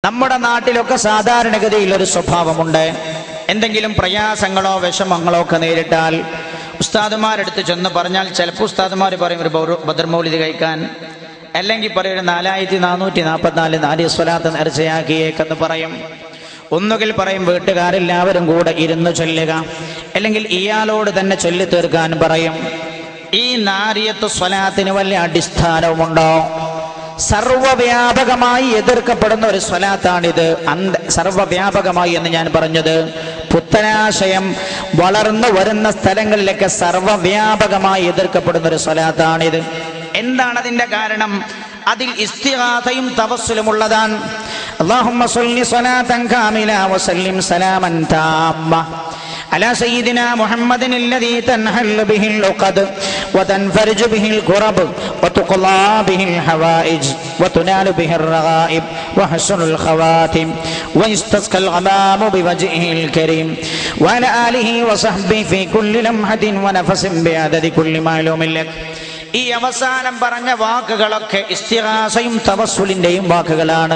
നമ്മുടെ നാട്ടിലൊക്കെ സാധാരണഗതിയിൽ ഒരു സ്വഭാവമുണ്ട് എന്തെങ്കിലും പ്രയാസങ്ങളോ വിഷമങ്ങളോ ഒക്കെ നേരിട്ടാൽ ഉസ്താദുമാരെടുത്ത് ചെന്ന് പറഞ്ഞാൽ ചിലപ്പോൾ ഉസ്താദുമാർ പറയും ഒരു ബൗറു- ബദർമൗലിത് കഴിക്കാൻ അല്ലെങ്കിൽ പറയും ഒരു നാലായിരത്തി നാനൂറ്റി നാൽപ്പത്തിനാല് നാല് സ്വലാത്ത് നേർച്ചയാക്കിയേക്കെന്ന് പറയും ഒന്നുകിൽ പറയും വീട്ടുകാരെല്ലാവരും കൂടെ ഇരുന്ന് ചൊല്ലുക അല്ലെങ്കിൽ ഇയാളോട് തന്നെ ചൊല്ലി തീർക്കാൻ പറയും ഈ നാരിയത്ത് സ്വലാത്തിന് വലിയ അടിസ്ഥാനവുമുണ്ടോ സർവവ്യാപകമായി എതിർക്കപ്പെടുന്ന ഒരു സ്വലാത്താണിത് അന്ത സർവവ്യാപകമായി എന്ന് ഞാൻ പറഞ്ഞത് പുത്തനാശയം വളർന്നു വരുന്ന സ്ഥലങ്ങളിലൊക്കെ സർവവ്യാപകമായി എതിർക്കപ്പെടുന്ന ഒരു സ്വലാത്താണിത് എന്താണ് അതിന്റെ കാരണം അതിൽ ഇസ്തിഹാസയും തവസ്സുലും ഉള്ളതാണ് اللهم صل صلاة كاملة وسلم سلاما تاما على سيدنا محمد الذي تنحل به العقد وتنفرج به الكرب وتقضى به الحوائج وتنال به الرغائب وحسن الخواتم ويستسقى الغمام بوجهه الكريم وعلى آله وصحبه في كل لمحة ونفس بعدد كل معلوم لك ഈ അവസാനം പറഞ്ഞ വാക്കുകളൊക്കെ ഇസ്തിഹാസയും തവസ്സുലിന്റെയും വാക്കുകളാണ്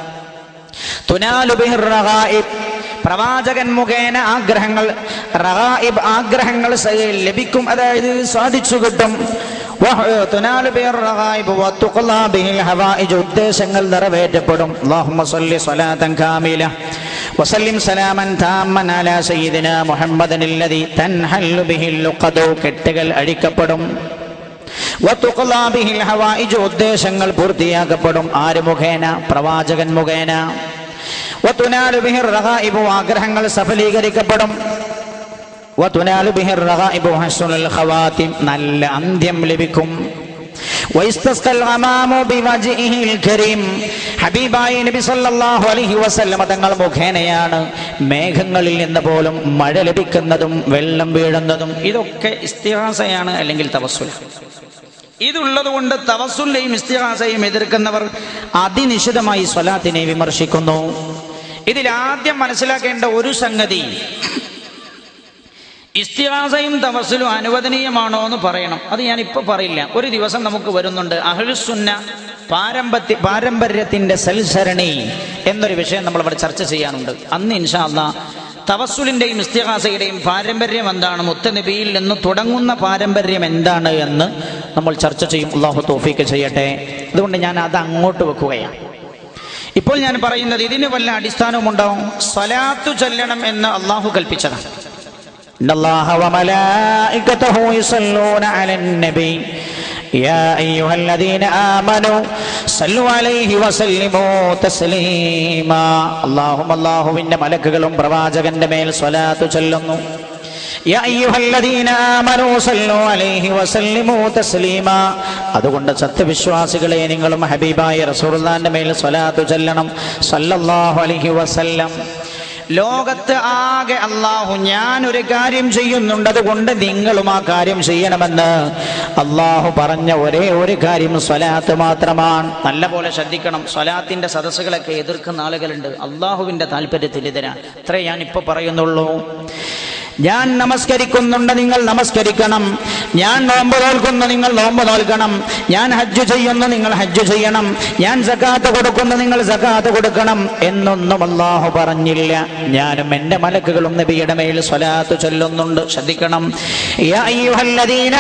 തുനാലു ബിഹിർ റഗായിബ്. പ്രവാചകൻ മുഖേന ആഗ്രഹങ്ങൾ റഗായിബ് ആഗ്രഹങ്ങൾ സ- ലഭിക്കും അതായത് സാധിച്ചു കിട്ടും വഹ് തുനാലു ബിഹിർ റഗായിബ് വതുഖ്ലാ ബിഹിൽ ഹവായിജ്. ഉദ്ദേശങ്ങൾ നിറവേറ്റപ്പെടും അല്ലാഹുമ്മ സ്വല്ലി സ്വലാത്തൻ കാമില വസല്ലിം സലാമൻ താമൻ അലാ സയ്യിദിനാ മുഹമ്മദൻ അല്ലദീ തൻഹല്ലു ബിഹിൽ ഉഖദു. കെട്ടുകൾ അഴിക്കപ്പെടും വതുഖ്ലാ ബിഹിൽ ഹവായിജ്. ഉദ്ദേശങ്ങൾ പൂർത്തിയാക്കപ്പെടും ആര് മുഖേന പ്രവാചകൻ മുഖേന വതുനാലു ബിഹിർ റഗായിബു. ആഗ്രഹങ്ങൾ സഫലീകരിക്കപ്പെടും വതുനാലു ബിഹിർ റഗായിബു ഹസ്നുൽ ഖവാതിം. നല്ല അന്ത്യം ലഭിക്കും വൈസ്തസ്കൽ ഗമാമു ബിവജ്ഹിൽ കരീം. ഹബീബായ നബി സല്ലല്ലാഹു അലൈഹി വസല്ലമ തങ്ങൾ മുഖേനയാണ് മേഘങ്ങളിൽ നിന്ന് പോലും മഴ ലഭിക്കുന്നതും വെള്ളം വീഴുന്നതും ഇതൊക്കെ ഇസ്തിഹാസയാണ് അല്ലെങ്കിൽ തവസ്സുൽ ഇതുള്ളത് കൊണ്ട് തവസുല്ലയും ഇസ്തിഹാസയും എതിർക്കുന്നവർ അതിനിശിതമായി സ്വലാത്തിനെ വിമർശിക്കുന്നു ഇതിൽ ആദ്യം മനസ്സിലാക്കേണ്ട ഒരു സംഗതി ഇസ്തിഹാസയും തവസ്സുലും അനുവദനീയമാണോ എന്ന് പറയണം അത് ഞാൻ ഇപ്പൊ പറയില്ല ഒരു ദിവസം നമുക്ക് വരുന്നുണ്ട് അഹ്ലുസുന്ന പാരമ്പര്യ പാരമ്പര്യത്തിന്റെ സൽസരണി എന്നൊരു വിഷയം നമ്മൾ ഇവിടെ ചർച്ച ചെയ്യാനുണ്ട് അന്ന് ഇൻഷാ അല്ലാ തവസ്സുലിന്റെയും ഇസ്തിഹാസയുടെയും പാരമ്പര്യം എന്താണ് മുത്തനബിയിൽ നിന്ന് തുടങ്ങുന്ന പാരമ്പര്യം എന്താണ് എന്ന് നമ്മൾ ചർച്ച ചെയ്യും അള്ളാഹു തോഫീക്ക് ചെയ്യട്ടെ അതുകൊണ്ട് ഞാൻ അത് അങ്ങോട്ട് വെക്കുകയാണ് ഇപ്പോൾ ഞാൻ പറയുന്നത് ഇതിന് വല്ല അടിസ്ഥാനവുമുണ്ടാവും സ്വലാത്തു ചൊല്ലണം എന്ന് അള്ളാഹു കൽപ്പിച്ചതാണ് إن الله وملائكته يصلون على النبي يا أيها الذين آمنوا صلوا عليه وسلموا تسليما اللهم الله إن മലക്കുകളും പ്രവാചകന്റെ മേൽ സ്വലാത്തു ചൊല്ലുന്നു യാ അയ്യുഹല്ലദീന ആമനൂ സല്ലു അലൈഹി വസല്ലിമൂ തസ്ലീമാ അതുകൊണ്ട് സത്യവിശ്വാസികളെ നിങ്ങളും ഹബീബായ റസൂലുള്ളാഹിന്റെ മേൽ സ്വലാത്തു ചൊല്ലണം സല്ലല്ലാഹു അലൈഹി വസല്ലം ലോകത്ത് ആകെ അള്ളാഹു ഞാൻ ഒരു കാര്യം ചെയ്യുന്നുണ്ട് അതുകൊണ്ട് നിങ്ങളും ആ കാര്യം ചെയ്യണമെന്ന് അള്ളാഹു പറഞ്ഞ ഒരേ ഒരു കാര്യം സ്വലാത്ത് മാത്രമാണ് നല്ല പോലെ ശ്രദ്ധിക്കണം സ്വലാത്തിന്റെ സദസ്സുകളൊക്കെ എതിർക്കുന്ന ആളുകളുണ്ട് അള്ളാഹുവിന്റെ താല്പര്യത്തിൽ ഇതിനാണ് ഇത്രേ ഞാൻ ഇപ്പൊ പറയുന്നുള്ളൂ ഞാൻ നമസ്കരിക്കുന്നുണ്ട് നിങ്ങൾ നമസ്കരിക്കണം ഞാൻ നോമ്പ് നോൽക്കുന്നു നിങ്ങൾ നോമ്പ് നോൽക്കണം ഞാൻ ഹജ്ജ് ചെയ്യുന്നു നിങ്ങൾ ഹജ്ജ് ചെയ്യണം ഞാൻ സക്കാത്ത് കൊടുക്കുന്നു നിങ്ങൾ സക്കാത്ത് കൊടുക്കണം എന്നൊന്നും അള്ളാഹു പറഞ്ഞില്ല ഞാനും എൻ്റെ മലക്കുകളും നബിയുടെ മേൽ സ്വലാത്ത് ചൊല്ലുന്നുണ്ട് ശ്രദ്ധിക്കണം യാ അയ്യുഹല്ലദീന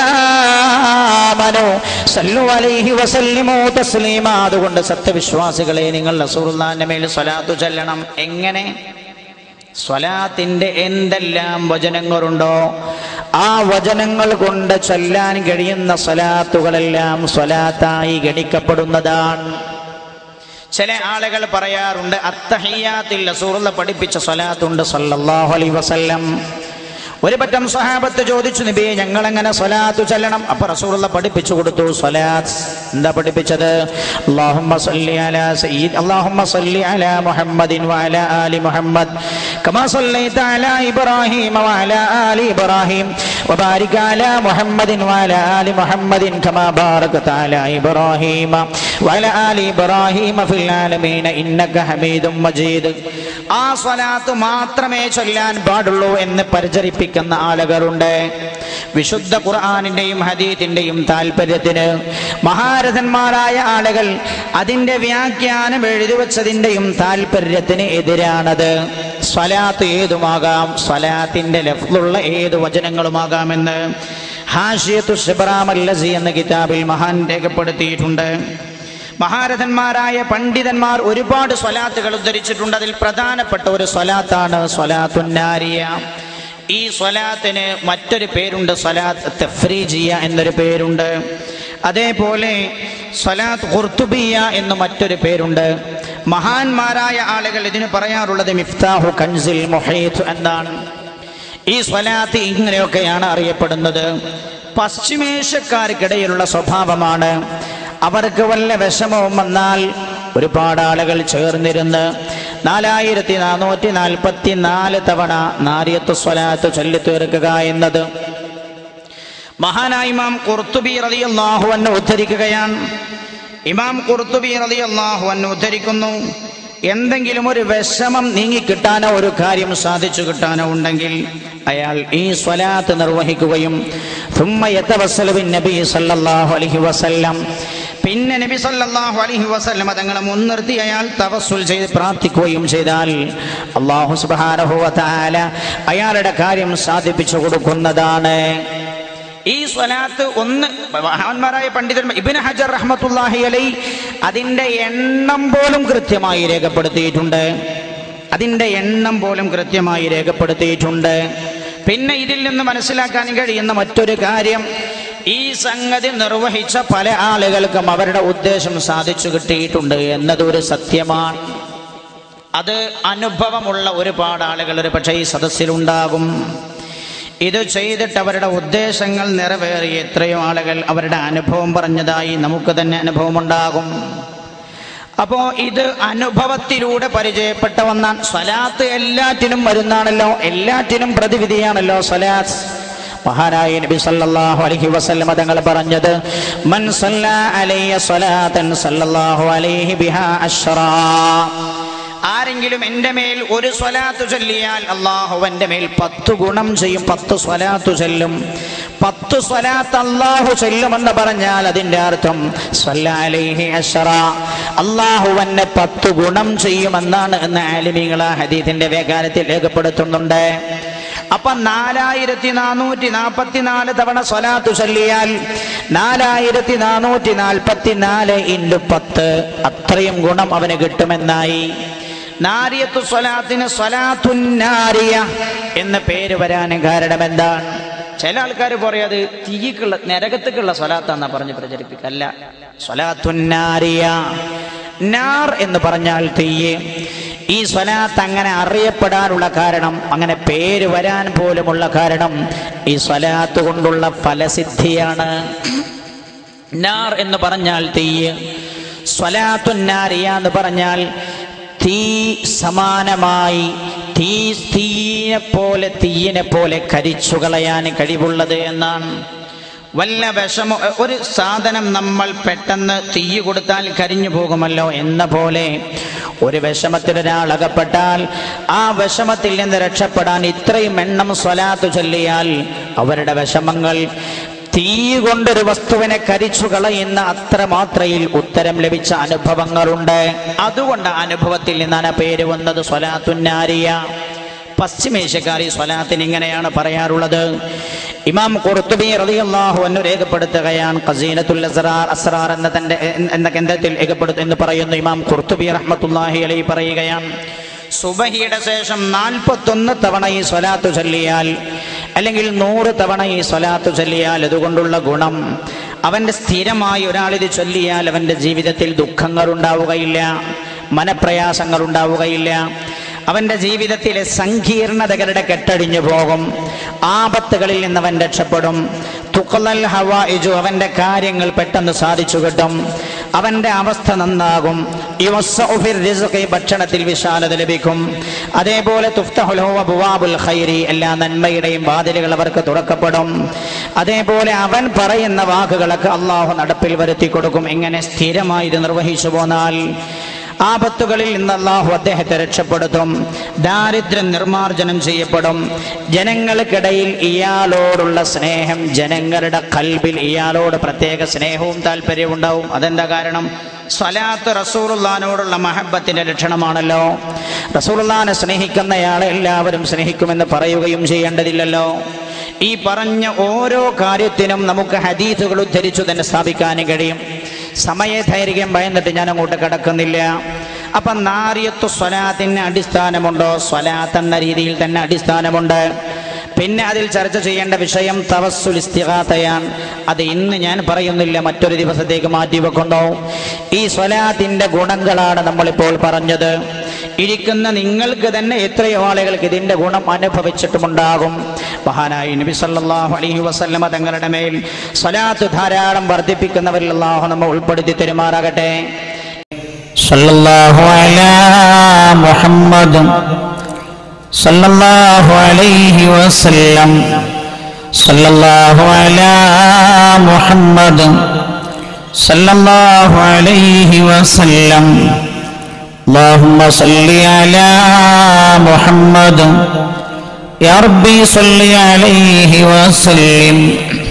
ആമനൂ സല്ലു അലൈഹി വസല്ലിമൂ തസ്ലീമാ അതുകൊണ്ട് സത്യവിശ്വാസികളെ നിങ്ങൾ റസൂലുള്ളാഹിന്റെ മേൽ സ്വലാത്ത് ചൊല്ലണം എങ്ങനെ സ്വലാത്തിന്റെ എന്തെല്ലാം വചനങ്ങളുണ്ടോ ആ വചനങ്ങൾ കൊണ്ട് ചൊല്ലാൻ കഴിയുന്ന സ്വലാത്തുകളെല്ലാം സ്വലാത്തായി ഗണിക്കപ്പെടുന്നതാണ് ചില ആളുകൾ പറയാറുണ്ട് അത്തഹിയാത്തിൽ റസൂറുള്ള പഠിപ്പിച്ച സ്വലാത്തുണ്ട് സല്ലല്ലാഹു അലൈഹി വസല്ലം ഒരു പറ്റം സഹാബത്ത് ചോദിച്ചു നബിയെ ഞങ്ങൾ എങ്ങനെ സ്വലാത്തു ചൊല്ലണം അപ്പൊ റസൂലുള്ള പഠിപ്പിച്ചു കൊടുത്തു സ്വലാത്ത് എന്താ പഠിപ്പിച്ചത് അല്ലാഹുമ്മ സല്ലി അലാ സയ്യിദ് അല്ലാഹുമ്മ സല്ലി അലാ മുഹമ്മദിൻ വഅലാ ആലി മുഹമ്മദ് കമാ സല്ലൈത അലാ ഇബ്രാഹീം വഅലാ ആലി ഇബ്രാഹീം وبارك على محمد وعلى آل محمد كما باركت على إبراهيم وعلى آل إبراهيم في العالمين إنك حميد مجيد ആ സ്വലാത്ത് മാത്രമേ ചൊല്ലാൻ പാടുള്ളൂ എന്ന് പരിചരിപ്പിക്കും പഠിപ്പിക്കുന്ന ആളുകളുണ്ട് വിശുദ്ധ ഖുർആാനിന്റെയും ഹദീത്തിന്റെയും താല്പര്യത്തിന് മഹാരഥന്മാരായ ആളുകൾ അതിന്റെ വ്യാഖ്യാനം എഴുതി വച്ചതിന്റെയും താല്പര്യത്തിന് എതിരാണത് സ്വലാത്ത് ഏതുമാകാം സ്വലാത്തിന്റെ ലഫ്ലുള്ള ഏത് വചനങ്ങളുമാകാമെന്ന് ഹാഷിയത്തു ഷിബ്രാമല്ലസി എന്ന കിതാബിൽ മഹാൻ രേഖപ്പെടുത്തിയിട്ടുണ്ട് മഹാരഥന്മാരായ പണ്ഡിതന്മാർ ഒരുപാട് സ്വലാത്തുകൾ ഉദ്ധരിച്ചിട്ടുണ്ട് അതിൽ പ്രധാനപ്പെട്ട ഒരു സ്വലാത്താണ് സ്വലാത്തുന്നാരിയ ഈ സ്വലാത്തിന് മറ്റൊരു പേരുണ്ട് സ്വലാത്ത് തഫ്രീജിയ എന്നൊരു പേരുണ്ട് അതേപോലെ സ്വലാത്ത് ഖുർത്തുബിയ എന്ന് മറ്റൊരു പേരുണ്ട് മഹാന്മാരായ ആളുകൾ ഇതിന് പറയാറുള്ളത് മിഫ്താഹു കൻസിൽ മൊഹീത്ത് എന്നാണ് ഈ സ്വലാത്ത് ഇങ്ങനെയൊക്കെയാണ് അറിയപ്പെടുന്നത് പശ്ചിമേഷ്യക്കാർക്കിടയിലുള്ള സ്വഭാവമാണ് അവർക്ക് വല്ല വിഷമവും വന്നാൽ ഒരുപാട് ആളുകൾ ചേർന്നിരുന്ന് നാലായിരത്തി നാനൂറ്റി നാൽപ്പത്തി നാല് തവണ നാരിയത്ത് സ്വലാത്ത് ചൊല്ലി തീർക്കുക എന്നത് മഹാനായ ഇമാം കുർത്തുബി റളിയല്ലാഹു അൻഹു ഉദ്ധരിക്കുകയാണ് ഇമാം കുർത്തുബി റളിയല്ലാഹു അൻഹു ഉദ്ധരിക്കുന്നു എന്തെങ്കിലും ഒരു വിഷമം നീങ്ങിക്കിട്ടാനോ ഒരു കാര്യം സാധിച്ചു കിട്ടാനോ ഉണ്ടെങ്കിൽ അയാൾ ഈ സ്വലാത്ത് നിർവഹിക്കുകയും ثم يتوسل بالنبي صلى الله عليه وسلم പിന്നെ നബി സല്ലല്ലാഹു അലൈഹി വസല്ലം തങ്ങളെ മുൻനിർത്തി അയാൾ തവസ്സുൽ ചെയ്ത് പ്രാർത്ഥിക്കുകയും ചെയ്താൽ അള്ളാഹു സുബ്ഹാനഹു വ തആല അയാളുടെ കാര്യം സാധിപ്പിച്ചു കൊടുക്കുന്നതാണ് ഈ സ്വലാത്ത് ഒന്ന് മഹാന്മാരായ പണ്ഡിതന്മാർ ഇബിന് ഹജർ റഹ്മത്തുല്ലാഹി അലൈ അതിന്റെ എണ്ണം പോലും കൃത്യമായി രേഖപ്പെടുത്തിയിട്ടുണ്ട് അതിന്റെ എണ്ണം പോലും കൃത്യമായി രേഖപ്പെടുത്തിയിട്ടുണ്ട് പിന്നെ ഇതിൽ നിന്ന് മനസ്സിലാക്കാൻ കഴിയുന്ന മറ്റൊരു കാര്യം ഈ സംഗതി നിർവഹിച്ച പല ആളുകൾക്കും അവരുടെ ഉദ്ദേശം സാധിച്ചു കിട്ടിയിട്ടുണ്ട് എന്നത് ഒരു സത്യമാണ് അത് അനുഭവമുള്ള ഒരുപാട് ആളുകൾ ഒരു പക്ഷേ ഈ സദസ്സിലുണ്ടാകും ഇത് ചെയ്തിട്ട് അവരുടെ ഉദ്ദേശങ്ങൾ നിറവേറി എത്രയോ ആളുകൾ അവരുടെ അനുഭവം പറഞ്ഞതായി നമുക്ക് തന്നെ അനുഭവമുണ്ടാകും അപ്പോ ഇത് അനുഭവത്തിലൂടെ പരിചയപ്പെട്ട ഒന്നാണ് സ്വലാത്ത് എല്ലാറ്റിനും വരുന്നാണല്ലോ എല്ലാറ്റിനും പ്രതിവിധിയാണല്ലോ സ്വലാത്ത് മഹാനായ നബി സല്ലല്ലാഹു അലൈഹി വസല്ലം തങ്ങൾ പറഞ്ഞത് മൻ സല്ലാ അലൈയ സ്വലാത്തൻ സല്ലല്ലാഹു അലൈഹി ബിഹാ അശ്റാ ആരെങ്കിലും എൻ്റെ മേൽ ഒരു സ്വലാത്ത് ചൊല്ലിയാൽ അള്ളാഹു എൻ്റെ മേൽ പത്ത് ഗുണം ചെയ്യും പത്ത് സ്വലാത്ത് ചൊല്ലും പത്ത് സ്വലാത്ത് അള്ളാഹു ചൊല്ലുമെന്ന് പറഞ്ഞാൽ അതിൻ്റെ അർത്ഥം സ്വല്ലാലേഹി അഷറ അള്ളാഹു എന്നെ പത്ത് ഗുണം ചെയ്യുമെന്നാണ് എന്ന് ആലിമികൾ ആ ഹദീദിന്റെ വ്യാഖ്യാനത്തിൽ രേഖപ്പെടുത്തുന്നുണ്ട് അപ്പൊ നാലായിരത്തി നാനൂറ്റി നാൽപ്പത്തി നാല് തവണ സ്വലാത്ത് ചൊല്ലിയാൽ നാലായിരത്തി നാനൂറ്റി നാൽപ്പത്തി നാല് ഇൻറ്റു പത്ത് അത്രയും ഗുണം അവന് കിട്ടുമെന്നായി നാരിയത്തു സ്വലാത്തിന് സ്വലാത്തുന്നാരിയ എന്ന പേര് വരാനും കാരണം എന്താണ് ചില ആൾക്കാർ പറയാത് തീക്കുള്ള നരകത്തേക്കുള്ള സ്വലാത്താന്നാ പറഞ്ഞ് പ്രചരിപ്പിക്കുക അല്ല സ്വലാത്തുന്നാരിയ നാർ എന്ന് പറഞ്ഞാൽ തീയ് ഈ സ്വലാത്ത് അങ്ങനെ അറിയപ്പെടാനുള്ള കാരണം അങ്ങനെ പേര് വരാൻ പോലുമുള്ള കാരണം ഈ സ്വലാത്ത് കൊണ്ടുള്ള ഫലസിദ്ധിയാണ് നാർ എന്ന് പറഞ്ഞാൽ തീയ് സ്വലാത്തുന്നാരിയ എന്ന് പറഞ്ഞാൽ തീ സമാനമായി തീ തീയെ പോലെ തീയിനെ പോലെ കരിച്ചു കളയാൻ കഴിവുള്ളത് എന്നാണ് വല്ല വിഷമോ ഒരു സാധനം നമ്മൾ പെട്ടെന്ന് തീ കൊടുത്താൽ കരിഞ്ഞു പോകുമല്ലോ എന്ന പോലെ ഒരു വിഷമത്തിൽ ഒരാൾ അകപ്പെട്ടാൽ ആ വിഷമത്തിൽ നിന്ന് രക്ഷപ്പെടാൻ ഇത്രയും എണ്ണം സ്വലാത്ത് ചൊല്ലിയാൽ അവരുടെ വിഷമങ്ങൾ തീ കൊണ്ടൊരു വസ്തുവിനെ കരിച്ചു കളയുന്ന അത്ര മാത്രയിൽ ഉത്തരം ലഭിച്ച അനുഭവങ്ങളുണ്ട് അതുകൊണ്ട് ആ അനുഭവത്തിൽ നിന്നാണ് ആ പേര് വന്നത് സ്വലാത്തുന്നാരിയ പശ്ചിമേഷ്യക്കാർ ഈ സ്വലാത്തിന് ഇങ്ങനെയാണ് പറയാറുള്ളത് ഇമാം ഖുർത്തുബി റളിയല്ലാഹു അൻഹു രേഖപ്പെടുത്തുകയാണ് ഖസീനത്തുൽ അസ്റാർ അസ്റാർ എന്ന തന്റെ എന്ന കേന്ദ്രത്തിൽ രേഖപ്പെടുത്തു എന്ന് പറയുന്നു ഇമാം ഖുർത്തുബി റഹ്മത്തുള്ളാഹി അലൈഹി പറയുകയാണ് സുബഹിയുടെ ശേഷം നാൽപ്പത്തൊന്ന് തവണ ഈ സ്വലാത്തു ചൊല്ലിയാൽ അല്ലെങ്കിൽ നൂറ് തവണ ഈ സ്വലാത്തു ചൊല്ലിയാൽ അതുകൊണ്ടുള്ള ഗുണം അവൻ്റെ സ്ഥിരമായി ഒരാൾ ഇത് ചൊല്ലിയാൽ അവൻ്റെ ജീവിതത്തിൽ ദുഃഖങ്ങൾ ഉണ്ടാവുകയില്ല മനപ്രയാസങ്ങൾ ഉണ്ടാവുകയില്ല അവൻ്റെ ജീവിതത്തിലെ സങ്കീർണതകളുടെ കെട്ടടിഞ്ഞു പോകും ആപത്തുകളിൽ നിന്ന് അവൻ രക്ഷപ്പെടും തുക്കലൽ ഹവായിജു അവൻ്റെ കാര്യങ്ങൾ പെട്ടെന്ന് സാധിച്ചു കിട്ടും അവൻ്റെ അവസ്ഥ നന്നാകും യുവസ്സഉ ഫിർ റിസ്ഖി ഭക്ഷണത്തിൽ വിശാലത ലഭിക്കും അതേപോലെ തുഫ്തഹുൽ ഹുവ അബ്വാബുൽ ഖൈരി എല്ലാ നന്മയുടെയും വാതിലുകൾ അവർക്ക് തുറക്കപ്പെടും അതേപോലെ അവൻ പറയുന്ന വാക്കുകളൊക്കെ അള്ളാഹു നടപ്പിൽ വരുത്തി കൊടുക്കും എങ്ങനെ സ്ഥിരമായി ഇത് നിർവഹിച്ചു പോന്നാൽ ആപത്തുകളിൽ നിന്ന് അള്ളാഹു അദ്ദേഹത്തെ രക്ഷപ്പെടുത്തും ദാരിദ്ര്യം നിർമാർജനം ചെയ്യപ്പെടും ജനങ്ങൾക്കിടയിൽ ഇയാളോടുള്ള സ്നേഹം ജനങ്ങളുടെ കൽബിൽ ഇയാളോട് പ്രത്യേക സ്നേഹവും താല്പര്യവും ഉണ്ടാവും അതെന്താ കാരണം സ്വലാത്ത് റസൂറുല്ലാനോടുള്ള മഹബത്തിന്റെ ലക്ഷണമാണല്ലോ റസൂറുല്ലാനെ സ്നേഹിക്കുന്നയാളെ എല്ലാവരും സ്നേഹിക്കുമെന്ന് പറയുകയും ചെയ്യേണ്ടതില്ലല്ലോ ഈ പറഞ്ഞ ഓരോ കാര്യത്തിനും നമുക്ക് ഹദീസുകൾ ഉദ്ധരിച്ചു തന്നെ സ്ഥാപിക്കാനും കഴിയും സമയദൈർഘ്യം ഭയന്നിട്ട് ഞാൻ അങ്ങോട്ട് കിടക്കുന്നില്ല അപ്പം നാറിയത്തു സ്വലാത്തിന് അടിസ്ഥാനമുണ്ടോ സ്വലാത്ത് എന്ന രീതിയിൽ തന്നെ അടിസ്ഥാനമുണ്ട് പിന്നെ അതിൽ ചർച്ച ചെയ്യേണ്ട വിഷയം തവസ്സുൽ ഇസ്തിഹാത്തയാണ് അത് ഇന്ന് ഞാൻ പറയുന്നില്ല മറ്റൊരു ദിവസത്തേക്ക് മാറ്റിവെക്കുന്നു ഈ സ്വലാത്തിന്റെ ഗുണങ്ങളാണ് നമ്മളിപ്പോൾ പറഞ്ഞത് ഇരിക്കുന്ന നിങ്ങൾക്ക് തന്നെ എത്രയോ ആളുകൾക്ക് ഇതിന്റെ ഗുണം അനുഭവിച്ചിട്ടുമുണ്ടാകും മഹാനായി നബി സല്ലല്ലാഹു അലൈഹി വസല്ലമ തങ്ങളുടെ മേൽ സ്വലാത്ത് ധാരാളം വർദ്ധിപ്പിക്കുന്നവരിൽ അല്ലാഹു നമ്മെ ഉൾപ്പെടുത്തി തെരുമാറാകട്ടെ സല്ലല്ലാഹു അലാ മുഹമ്മദ് സല്ലല്ലാഹു അലൈഹി വസല്ലം സല്ലല്ലാഹു അലാ മുഹമ്മദ് സല്ലല്ലാഹു അലൈഹി വസല്ലം اللهم صل على محمد يا ربي صل عليه وسلم